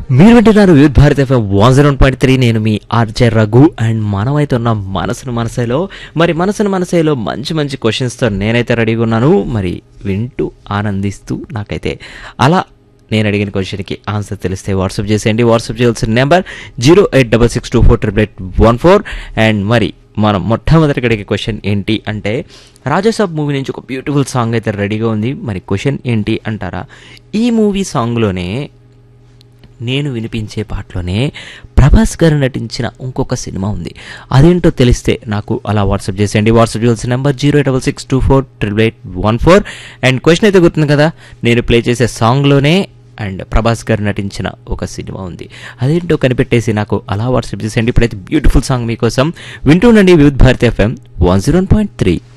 మీరు వింటున్నారు Vividh Bharat FM one zero point three నేను మీ ఆర్జే రఘు అండ్ మనమైతే ఉన్న మనసును మనసేలో మరి మనసును మనసేలో మంచి మంచి క్వశ్చన్స్తో నేనైతే రెడీగా ఉన్నాను మరి వింటూ ఆనందిస్తూ నాకైతే అలా నేను అడిగిన క్వశ్చన్కి ఆన్సర్ తెలిస్తే వాట్సాప్ చేసేయండి వాట్సాప్ చేయాల్సిన number zero eight double six two four triple eight one four and మరి మనం మొట్టమొదటి అడిగే క్వశ్చన్ ఏంటి అంటే రాజాసాబ్ మూవీ నుంచి ఒక బ్యూటిఫుల్ సాంగ్ అయితే రెడీగా ఉంది మరి క్వశ్చన్ ఏంటి అంటారా ఈ మూవీ సాంగ్లోనే నేను వినిపించే పాటలోనే ప్రభాస్ గారు నటించిన ఇంకొక సినిమా ఉంది అదేంటో తెలిస్తే నాకు అలా వాట్సాప్ చేసేయండి వాట్సాప్ చేయాల్సిన number zero double six two four triple eight one four and question అయితే గుర్తుంది కదా నేను ప్లే చేసే సాంగ్లోనే అండ్ ప్రభాస్ గారు నటించిన ఒక సినిమా ఉంది అదేంటో కనిపెట్టేసి నాకు అలా వాట్సాప్ చేసేయండి ఇప్పుడైతే బ్యూటిఫుల్ సాంగ్ మీకోసం వింటూ ఉండండి Vividh Bharati FM one zero point three